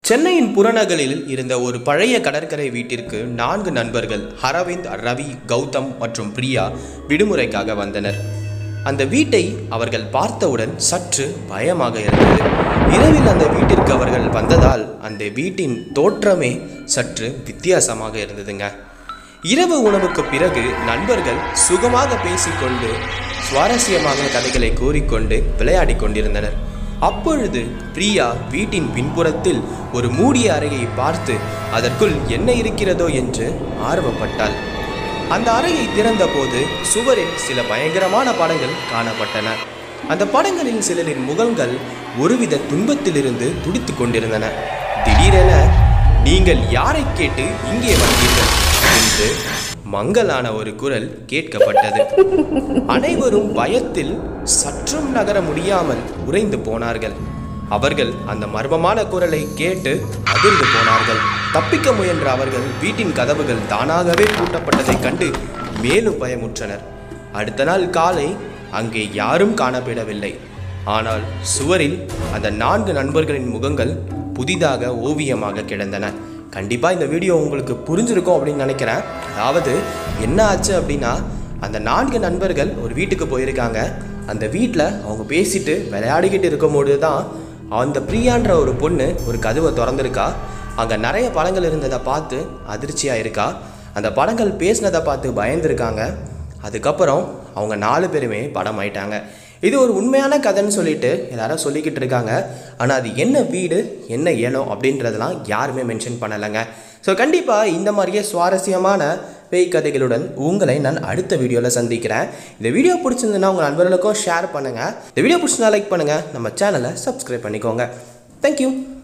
சென்னையின் புறநகரில் இருந்த ஒரு பழைய கடற்கரை வீட்டிற்கு நான்கு நண்பர்கள் அரவிந்த் ரவி கௌதம் மற்றும் பிரியா விடுமுறைக்காக வந்தனர் அந்த வீட்டை அவர்கள் பார்த்தவுடன் சற்று பயமாக இருந்தது இரவில் அந்த வீட்டிற்கு அவர்கள் வந்ததால் அந்த வீட்டின் தோற்றமே சற்று வித்தியாசமாக இருந்ததுங்க இரவு உணவுக்கு பிறகு நண்பர்கள் சுகமாக பேசிக்கொண்டு சுவாரஸ்யமாக கதைகளை கூறிக்கொண்டு விளையாடிக் கொண்டிருந்தனர் அப்பொழுது பிரியா வீட்டின் பின்புறத்தில் ஒரு மூடிய அறையை பார்த்து அதற்குள் என்ன இருக்கிறதோ என்று ஆர்வப்பட்டாள் அந்த அறையை திறந்தபோது சுவரில் சில பயங்கரமான படங்கள் காணப்பட்டன அந்த படங்களில் சிலரின் முகங்கள் ஒருவித துன்பத்திலிருந்து துடித்துக் கொண்டிருந்தன திடீரென நீங்கள் யாரை கேட்டு இங்கே வந்தீர்கள் என்று மங்கலான ஒரு குரல் கேட்கப்பட்டது அனைவரும் பயத்தில் சற்றும் நகர முடியாமல் உறைந்து போனார்கள் அவர்கள் அந்த மர்மமான குரலை கேட்டு அதிர்ந்து போனார்கள் தப்பிக்க முயன்ற அவர்கள் வீட்டின் கதவுகள் தானாகவே பூட்டப்பட்டதைக் கண்டு மேலும் பயமுற்றனர் அடுத்த நாள் காலை அங்கே யாரும் காணப்படவில்லை ஆனால் சுவரில் அந்த நான்கு நண்பர்களின் முகங்கள் புதிதாக ஓவியமாக கிடந்தன கண்டிப்பாக இந்த வீடியோ உங்களுக்கு புரிஞ்சிருக்கும் அப்படின்னு நினைக்கிறேன் அதாவது என்ன ஆச்சு அப்படின்னா அந்த நான்கு நண்பர்கள் ஒரு வீட்டுக்கு போயிருக்காங்க அந்த வீட்டில் அவங்க பேசிட்டு விளையாடிக்கிட்டு இருக்கும்போது தான் அந்த பிரியான்ற ஒரு பொண்ணு ஒரு கதவை திறந்திருக்கா அங்கே நிறைய படங்கள் இருந்ததை பார்த்து அதிர்ச்சியாக இருக்கா அந்த படங்கள் பேசினதை பார்த்து பயந்துருக்காங்க அதுக்கப்புறம் அவங்க நாலு பேருமே படம் ஆயிட்டாங்க இது ஒரு உண்மையான கதைன்னு சொல்லிட்டு எல்லாரும் சொல்லிக்கிட்டு இருக்காங்க ஆனால் அது என்ன வீடு என்ன இடம் அப்படின்றதெல்லாம் யாருமே மென்ஷன் பண்ணலைங்க ஸோ கண்டிப்பாக இந்த மாதிரியே சுவாரஸ்யமான பேய் கதைகளுடன் உங்களை நான் அடுத்த வீடியோவில் சந்திக்கிறேன் இந்த வீடியோ பிடிச்சிருந்துன்னா உங்கள் நண்பர்களுக்கும் ஷேர் பண்ணுங்கள் இந்த வீடியோ பிடிச்சிருந்தா லைக் பண்ணுங்கள் நம்ம சேனலை சப்ஸ்கிரைப் பண்ணிக்கோங்க தேங்க்யூ